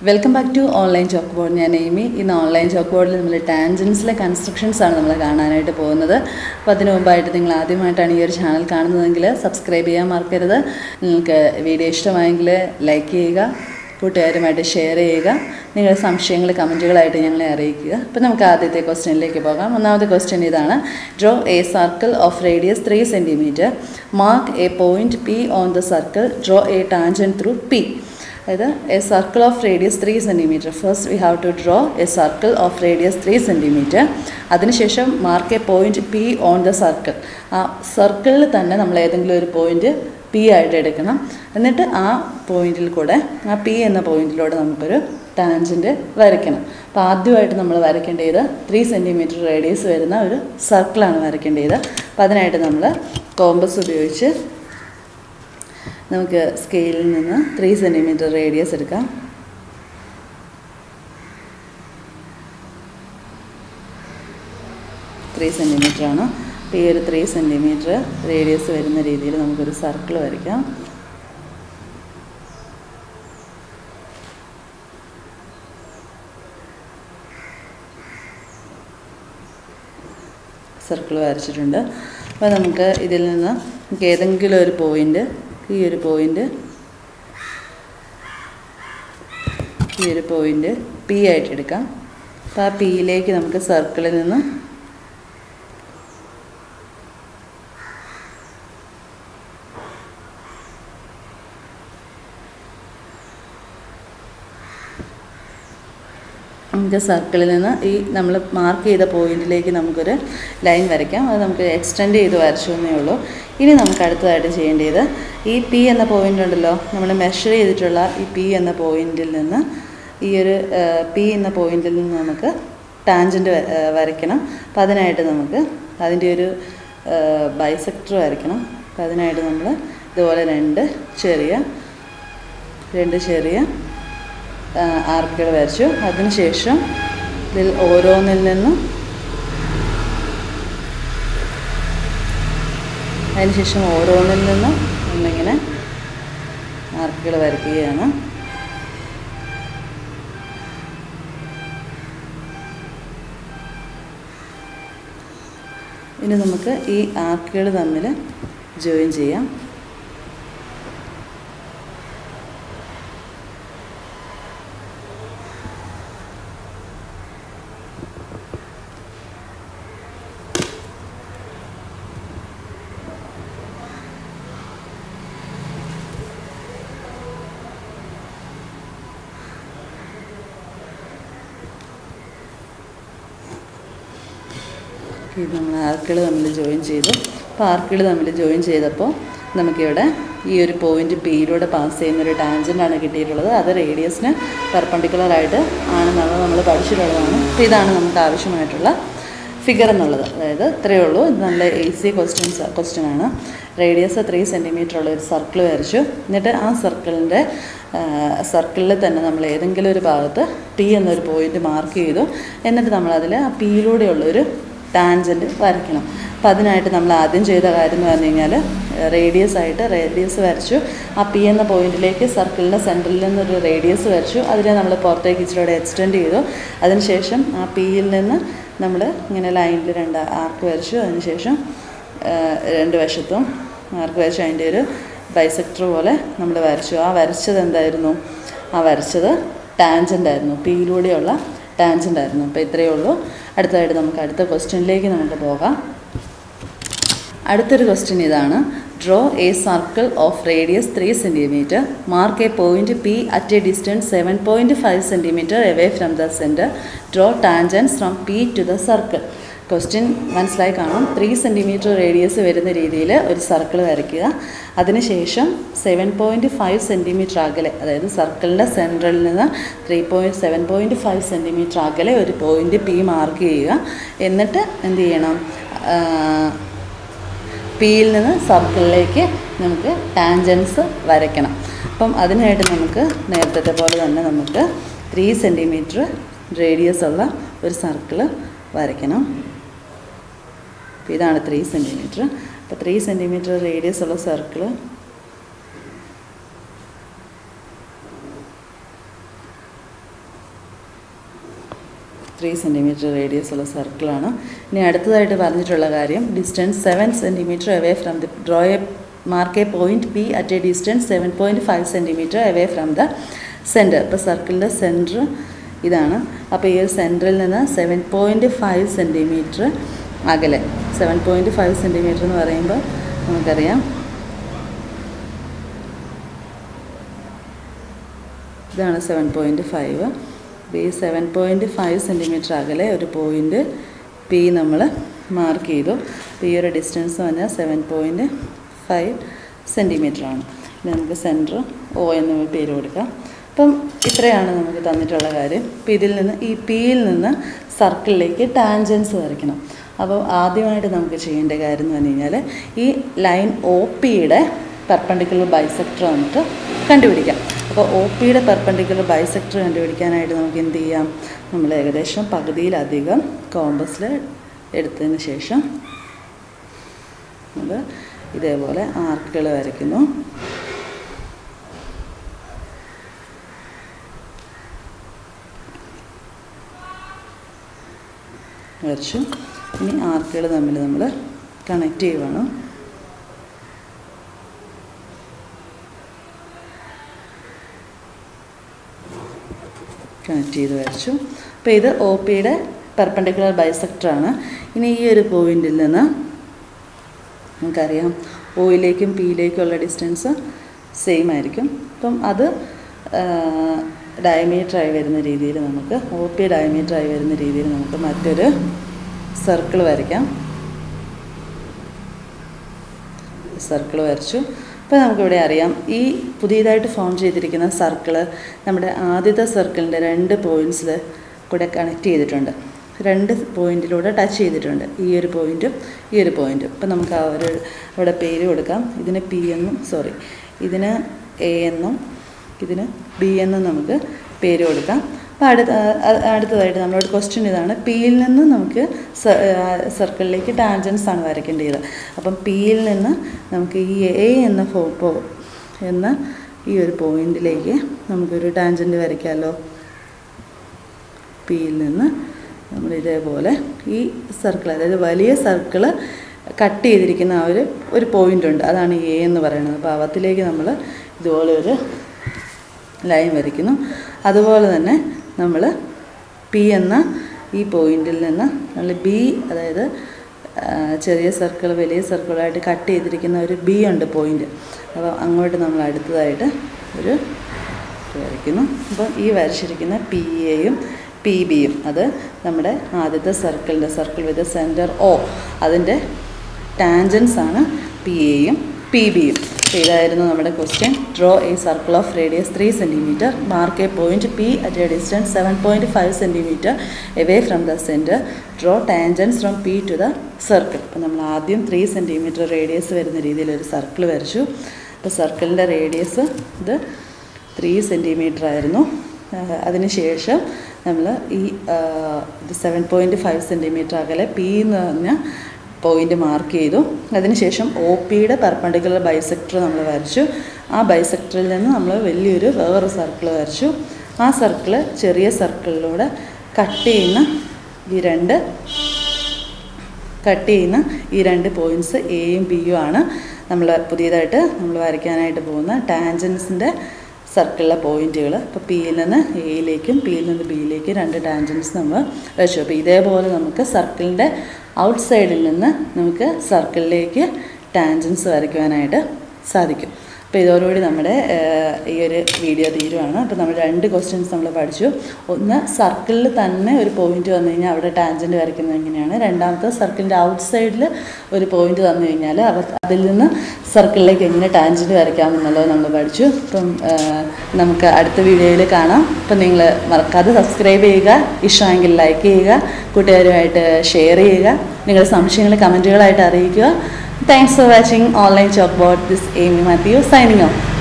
Welcome back to online chalk board ഞാൻ എയ്മി ഇന്ന് online chalk ബോർഡിൽ നമ്മൾ ടാൻജൻസിലെ കൺസ്ട്രക്ഷൻസ് ആണ് നമ്മൾ കാണാനായിട്ട് പോകുന്നത് അപ്പോൾ അതിന് മുമ്പായിട്ട് നിങ്ങൾ ആദ്യമായിട്ടാണ് ഈ ഒരു ചാനൽ കാണുന്നതെങ്കിൽ സബ്സ്ക്രൈബ് ചെയ്യാൻ മറക്കരുത് നിങ്ങൾക്ക് വീഡിയോ ഇഷ്ടമായെങ്കിൽ ലൈക്ക് ചെയ്യുക കൂട്ടുകാരുമായിട്ട് ഷെയർ ചെയ്യുക നിങ്ങളുടെ സംശയങ്ങൾ കമൻറ്റുകളായിട്ട് ഞങ്ങളെ അറിയിക്കുക അപ്പോൾ നമുക്ക് ആദ്യത്തെ ക്വസ്റ്റ്യനിലേക്ക് പോകാം ഒന്നാമത്തെ ക്വസ്റ്റ്യൻ ഇതാണ് draw a circle of radius three centimetre mark a point P on the circle draw a tangent through P അതായത് a circle of radius three centimetre first we have to draw a circle of radius three centimetre അതിനുശേഷം mark a point P on the circle ആ സർക്കിളിൽ തന്നെ നമ്മൾ ഏതെങ്കിലും ഒരു point P ആയിട്ട് എടുക്കണം എന്നിട്ട് ആ പോയിന്റിൽ കൂടെ ആ പി എന്ന പോയിന്റിലൂടെ നമുക്കൊരു ടാൻജൻറ്റ് വരയ്ക്കണം അപ്പോൾ ആദ്യമായിട്ട് നമ്മൾ വരയ്ക്കേണ്ടത് ത്രീ സെൻറ്റിമീറ്റർ റേഡിയസ് വരുന്ന ഒരു സർക്കിളാണ് വരയ്ക്കേണ്ടത് അപ്പോൾ അതിനായിട്ട് നമ്മൾ കോമ്പസ് ഉപയോഗിച്ച് നമുക്ക് സ്കെയിലിൽ നിന്ന് ത്രീ സെൻറ്റിമീറ്റർ റേഡിയസ് എടുക്കാം ത്രീ സെൻറ്റിമീറ്റർ ആണ് അപ്പോൾ ഈ ഒരു ത്രീ സെൻറ്റിമീറ്റർ റേഡിയസ് വരുന്ന രീതിയിൽ നമുക്കൊരു സർക്കിൾ വരയ്ക്കാം സർക്കിൾ വരച്ചിട്ടുണ്ട് അപ്പോൾ നമുക്ക് ഇതിൽ നിന്ന് നമുക്ക് ഏതെങ്കിലും ഒരു പോയിൻ്റ് ഈ ഒരു പോയിൻ്റ് ഈ ഒരു പോയിൻ്റ് പി ആയിട്ട് എടുക്കാം അപ്പോൾ ആ പിയിലേക്ക് നമുക്ക് സർക്കിളിൽ നിന്ന് നമുക്ക് സർക്കിളിൽ നിന്ന് ഈ നമ്മൾ മാർക്ക് ചെയ്ത പോയിന്റിലേക്ക് നമുക്കൊരു ലൈൻ വരയ്ക്കാം അത് നമുക്ക് എക്സ്റ്റെൻഡ് ചെയ്ത് വരച്ചു എന്നേ ഉള്ളൂ ഇനി നമുക്ക് അടുത്തതായിട്ട് ചെയ്യേണ്ടത് ഈ പി എന്ന പോയിന്റ് ഉണ്ടല്ലോ നമ്മൾ മെഷർ ചെയ്തിട്ടുള്ള ഈ പി എന്ന പോയിന്റിൽ നിന്ന് ഈ ഒരു പി എന്ന പോയിന്റിൽ നിന്ന് നമുക്ക് ടാൻജൻറ്റ് വരയ്ക്കണം അപ്പം അതിനായിട്ട് നമുക്ക് അതിൻ്റെ ഒരു ബൈസെക്ടർ വരയ്ക്കണം അപ്പം അതിനായിട്ട് നമ്മൾ ഇതുപോലെ രണ്ട് ചെറിയ രണ്ട് ചെറിയ ആർക്കുകൾ വരച്ചു അതിനുശേഷം ഇതിൽ ഓരോന്നിൽ നിന്നും അതിനുശേഷം ഓരോന്നിൽ നിന്നും നമ്മളിങ്ങനെ ആർക്കുകൾ വരയ്ക്കുകയാണ് ഇനി നമുക്ക് ഈ ആർക്കുകൾ തമ്മിൽ ജോയിൻ ചെയ്യാം ഇത് നമ്മൾ ആർക്കുകൾ തമ്മിൽ ജോയിൻ ചെയ്തു അപ്പോൾ ആർക്കുകൾ തമ്മിൽ ജോയിൻ ചെയ്തപ്പോൾ നമുക്കിവിടെ ഈ ഒരു പോയിന്റ് പിയിലൂടെ പാസ് ചെയ്യുന്ന ഒരു ടാൻജൻ്റാണ് കിട്ടിയിട്ടുള്ളത് അത് റേഡിയസിന് പെർപ്പണ്ടിക്കുലറായിട്ട് ആണെന്നുള്ളത് നമ്മൾ പഠിച്ചിട്ടുള്ളതാണ് അപ്പോൾ ഇതാണ് നമുക്ക് ആവശ്യമായിട്ടുള്ള ഫിഗർ എന്നുള്ളത് അതായത് ഇത്രയേ ഉള്ളൂ ഇത് നല്ല ഈസി ക്വസ്റ്റ്യൻസ് ക്വസ്റ്റ്യൻ ആണ് റേഡിയസ് ത്രീ സെൻറ്റിമീറ്റർ ഉള്ള ഒരു സർക്കിൾ വരച്ചു എന്നിട്ട് ആ സർക്കിളിൻ്റെ സർക്കിളിൽ തന്നെ നമ്മൾ ഏതെങ്കിലും ഒരു ഭാഗത്ത് പി എന്നൊരു പോയിന്റ് മാർക്ക് ചെയ്തു എന്നിട്ട് നമ്മളതിൽ ആ പിയിലൂടെയുള്ള ഒരു ടാൻജൻറ്റ് വരയ്ക്കണം അപ്പോൾ അതിനായിട്ട് നമ്മൾ ആദ്യം ചെയ്ത കാര്യം എന്ന് പറഞ്ഞു കഴിഞ്ഞാൽ റേഡിയസ് ആയിട്ട് റേഡിയസ് വരച്ചു ആ പി എന്ന പോയിന്റിലേക്ക് സർക്കിളിൻ്റെ സെൻറ്ററിൽ നിന്നൊരു റേഡിയസ് വരച്ചു അതിനെ നമ്മൾ പുറത്തേക്ക് ഇച്ചിരി എക്സ്റ്റെൻഡ് ചെയ്തു അതിനുശേഷം ആ പിയിൽ നിന്ന് നമ്മൾ ഇങ്ങനെ ലൈനിൽ രണ്ട് ആർക്ക് വരച്ചു അതിനുശേഷം രണ്ട് വശത്തും ആർക്ക് വരച്ചു അതിൻ്റെ ഒരു ബൈസെക്ടർ പോലെ നമ്മൾ വരച്ചു ആ വരച്ചത് എന്തായിരുന്നു ആ വരച്ചത് ടാൻജൻ്റ് ആയിരുന്നു പിയിലൂടെയുള്ള ടാൻജൻ്റ് ആയിരുന്നു അപ്പോൾ ഇത്രയേ ഉള്ളൂ അടുത്തതായിട്ട് നമുക്ക് അടുത്ത ക്വസ്റ്റ്യനിലേക്ക് നമുക്ക് പോകാം അടുത്തൊരു ക്വസ്റ്റ്യൻ ഇതാണ് draw a circle of radius three centimetre mark a point P at a distance seven point five centimetre away from the centre draw tangents from P to the circle question മനസ്സിലായി കാണും three centimetre radius വരുന്ന രീതിയിൽ ഒരു circle വരയ്ക്കുക അതിനുശേഷം seven point five centimetre അകലെ അതായത് സർക്കിളിൻ്റെ സെൻട്രലിൽ നിന്ന് three point seven point five centimetre അകലെ ഒരു പോയിൻറ്റ് പി മാർക്ക് ചെയ്യുക എന്നിട്ട് എന്ത് ചെയ്യണം പിയിൽ നിന്ന് സർക്കിളിലേക്ക് നമുക്ക് ടാൻജൻസ് വരയ്ക്കണം അപ്പം അതിനായിട്ട് നമുക്ക് നേരത്തെ പോലെ തന്നെ നമുക്ക് ത്രീ സെൻറ്റിമീറ്റർ റേഡിയസ് ഉള്ള ഒരു സർക്കിൾ വരയ്ക്കണം ഇതാണ് ത്രീ സെൻറ്റിമീറ്റർ അപ്പോൾ ത്രീ സെൻറ്റിമീറ്റർ റേഡിയസ് ഉള്ള സർക്കിൾ ത്രീ സെൻറ്റിമീറ്റർ റേഡിയസ് ഉള്ള സർക്കിളാണ് ഇനി അടുത്തതായിട്ട് പറഞ്ഞിട്ടുള്ള കാര്യം distance seven centimetre away from the draw a mark a point P at a distance seven point five centimetre away from the centre ഇപ്പോൾ സർക്കിളിൻ്റെ സെൻറ്റർ ഇതാണ് അപ്പോൾ ഈ ഒരു സെൻറ്ററിൽ നിന്ന് സെവൻ പോയിൻറ്റ് ഫൈവ് സെൻറ്റിമീറ്റർ അകലെ സെവൻ പോയിൻറ്റ് ഫൈവ് സെൻറ്റിമീറ്റർ എന്ന് പറയുമ്പോൾ നമുക്കറിയാം ഇതാണ് സെവൻ പോയിൻറ്റ് ഫൈവ് അപ്പോൾ ഈ സെവൻ പോയിൻറ്റ് ഫൈവ് സെൻറ്റിമീറ്റർ അകലെ ഒരു പോയിൻറ്റ് പി നമ്മൾ മാർക്ക് ചെയ്തു അപ്പോൾ ഈ ഒരു ഡിസ്റ്റൻസ് പറഞ്ഞാൽ സെവൻ പോയിൻറ്റ് ഫൈവ് സെൻറ്റിമീറ്റർ ആണ് ഇനി നമുക്ക് സെൻറ്റർ ഒ എന്ന് പേര് കൊടുക്കാം അപ്പം ഇത്രയാണ് നമുക്ക് തന്നിട്ടുള്ള കാര്യം അപ്പം ഇതിൽ നിന്ന് ഈ പിയിൽ നിന്ന് സർക്കിളിലേക്ക് ടാൻജൻസ് വരയ്ക്കണം അപ്പോൾ ആദ്യമായിട്ട് നമുക്ക് ചെയ്യേണ്ട കാര്യം എന്ന് പറഞ്ഞു കഴിഞ്ഞാൽ ഈ ലൈൻ ഒ പിയുടെ പെർപ്പണ്ടിക്കുലർ ബൈസെക്ടർ നമുക്ക് കണ്ടുപിടിക്കാം അപ്പോൾ ഒ പിയുടെ പെർപ്പണ്ടിക്കുലർ ബൈസെക്ടർ കണ്ടുപിടിക്കാനായിട്ട് നമുക്ക് എന്ത് ചെയ്യാം നമ്മൾ ഏകദേശം പകുതിയിലധികം കോമ്പസിൽ എടുത്തതിന് ശേഷം നമ്മൾ ഇതേപോലെ ആർക്കുകൾ വരയ്ക്കുന്നു വരച്ചു ഇനി ആർക്കുകൾ തമ്മിൽ നമ്മൾ കണക്ട് ചെയ്യുവാണ് കണക്ട് ചെയ്ത് വരച്ചു അപ്പോൾ ഇത് ഒ പിയുടെ പെർപ്പണ്ടിക്കുലർ ബൈസെക്ടറാണ് ഇനി ഈ ഒരു പോയിന്റിൽ നിന്ന് നമുക്കറിയാം ഒയിലേക്കും പിയിലേക്കുള്ള ഡിസ്റ്റൻസ് സെയിം ആയിരിക്കും അപ്പം അത് ഡയമീറ്ററായി വരുന്ന രീതിയിൽ നമുക്ക് ഒ പി ഡയമീറ്ററായി വരുന്ന രീതിയിൽ നമുക്ക് മറ്റൊരു സർക്കിൾ വരയ്ക്കാം സർക്കിൾ വരച്ചു ഇപ്പോൾ നമുക്കിവിടെ അറിയാം ഈ പുതിയതായിട്ട് ഫോം ചെയ്തിരിക്കുന്ന സർക്കിള് നമ്മുടെ ആദ്യത്തെ സർക്കിളിൻ്റെ രണ്ട് പോയിൻറ്റ്സിൽ കൂടെ കണക്ട് ചെയ്തിട്ടുണ്ട് രണ്ട് പോയിന്റിലൂടെ ടച്ച് ചെയ്തിട്ടുണ്ട് ഈ ഒരു പോയിന്റും ഈ ഒരു പോയിന്റും ഇപ്പം നമുക്ക് ആ ഒരു അവിടെ പേര് കൊടുക്കാം ഇതിന് പി എന്നും സോറി ഇതിന് എ എന്നും ഇതിന് ബി എന്നും നമുക്ക് പേര് കൊടുക്കാം അപ്പോൾ അടുത്ത അടുത്തതായിട്ട് നമ്മളോട് ക്വസ്റ്റ്യൻ ഇതാണ് പിയിൽ നിന്ന് നമുക്ക് സർക്കിളിലേക്ക് ടാൻജൻസ് ആണ് വരയ്ക്കേണ്ടത് അപ്പം പിയിൽ നിന്ന് നമുക്ക് ഈ എ എന്ന ഫോ എന്ന ഈ ഒരു പോയിന്റിലേക്ക് നമുക്കൊരു ടാൻജൻറ്റ് വരയ്ക്കാമല്ലോ പിയിൽ നിന്ന് നമ്മൾ ഇതേപോലെ ഈ സർക്കിൾ അതായത് വലിയ സർക്കിള് കട്ട് ചെയ്തിരിക്കുന്ന ആ ഒരു ഒരു പോയിൻ്റ് ഉണ്ട് അതാണ് എ എന്ന് പറയുന്നത് അപ്പോൾ അവത്തിലേക്ക് നമ്മൾ ഇതുപോലെ ഒരു ലൈൻ വരയ്ക്കുന്നു അതുപോലെ തന്നെ നമ്മൾ പി എന്ന ഈ പോയിന്റിൽ നിന്ന് നമ്മൾ ബി അതായത് ചെറിയ സർക്കിൾ വലിയ സർക്കിളായിട്ട് കട്ട് ചെയ്തിരിക്കുന്ന ഒരു ബി ഉണ്ട് പോയിന്റ് അപ്പോൾ അങ്ങോട്ട് നമ്മൾ അടുത്തതായിട്ട് ഒരു വരയ്ക്കുന്നു അപ്പോൾ ഈ വരച്ചിരിക്കുന്ന പി എയും പി ബിയും അത് നമ്മുടെ ആദ്യത്തെ സർക്കിളിൻ്റെ സർക്കിൾ വിത്ത് സെൻറ്റർ ഒ അതിൻ്റെ ടാൻജൻസ് ആണ് പി എയും പി ബിയും ഇതായിരുന്നു നമ്മുടെ question draw a circle of radius three centimetre mark a point P at a distance seven point five centimetre away from the centre draw tangents from P to the circle അപ്പോൾ നമ്മൾ ആദ്യം three centimetre radius വരുന്ന രീതിയിൽ ഒരു circle വരച്ചു അപ്പോൾ സർക്കിളിൻ്റെ radius ഇത് ത്രീ സെൻറ്റിമീറ്റർ ആയിരുന്നു അതിനുശേഷം നമ്മൾ ഈ ഇത് സെവൻ പോയിൻറ്റ് ഫൈവ് സെൻറ്റിമീറ്റർ അകലെ പി എന്ന് പറഞ്ഞ പോയിൻ്റ് മാർക്ക് ചെയ്തു അതിനുശേഷം ഒ പിയുടെ പെർപ്പണ്ടിക്കുലർ ബൈസെക്ടർ നമ്മൾ വരച്ചു ആ ബൈസെക്ടറിൽ നിന്ന് നമ്മൾ വലിയൊരു വേറൊരു സർക്കിൾ വരച്ചു ആ സർക്കിൾ ചെറിയ സർക്കിളിലൂടെ കട്ട് ചെയ്യുന്ന ഈ രണ്ട് കട്ട് ചെയ്യുന്ന ഈ രണ്ട് പോയിൻറ്റ്സ് എയും ബിയും ആണ് നമ്മൾ പുതിയതായിട്ട് നമ്മൾ വരയ്ക്കാനായിട്ട് പോകുന്ന ടാൻജൻസിൻ്റെ സർക്കിളിലെ പോയിന്റുകൾ ഇപ്പോൾ പിയിൽ നിന്ന് എയിലേക്കും പിയിൽ നിന്ന് ബിയിലേക്കും രണ്ട് ടാൻജൻസ് നമ്മൾ വെച്ചു അപ്പോൾ ഇതേപോലെ നമുക്ക് സർക്കിളിൻ്റെ ഔട്ട് സൈഡിൽ നിന്ന് നമുക്ക് സർക്കിളിലേക്ക് ടാൻജൻസ് വരയ്ക്കുവാനായിട്ട് സാധിക്കും അപ്പോൾ ഇതോടുകൂടി നമ്മുടെ ഈ ഒരു വീഡിയോ തീരുവാണ് അപ്പോൾ നമ്മൾ രണ്ട് ക്വസ്റ്റ്യൻസ് നമ്മൾ പഠിച്ചു ഒന്ന് സർക്കിളിൽ തന്നെ ഒരു പോയിന്റ് വന്നു കഴിഞ്ഞാൽ അവിടെ ടാൻജൻറ്റ് വരയ്ക്കുന്നത് എങ്ങനെയാണ് രണ്ടാമത്തെ സർക്കിളിൻ്റെ ഔട്ട് സൈഡിൽ ഒരു പോയിന്റ് തന്നു കഴിഞ്ഞാൽ അവ അതിൽ നിന്ന് സർക്കിളിലേക്ക് എങ്ങനെ ടാൻജൻറ്റ് വരയ്ക്കാമെന്നുള്ളത് നമ്മൾ പഠിച്ചു അപ്പം നമുക്ക് അടുത്ത വീഡിയോയിൽ കാണാം അപ്പം നിങ്ങൾ മറക്കാതെ സബ്സ്ക്രൈബ് ചെയ്യുക ഇഷ്ടമെങ്കിൽ ലൈക്ക് ചെയ്യുക കൂട്ടുകാരുമായിട്ട് ഷെയർ ചെയ്യുക നിങ്ങളുടെ സംശയങ്ങൾ കമൻറ്റുകളായിട്ട് അറിയിക്കുക Thanks for watching Online Chalkboard. This is Amy Matthew signing off.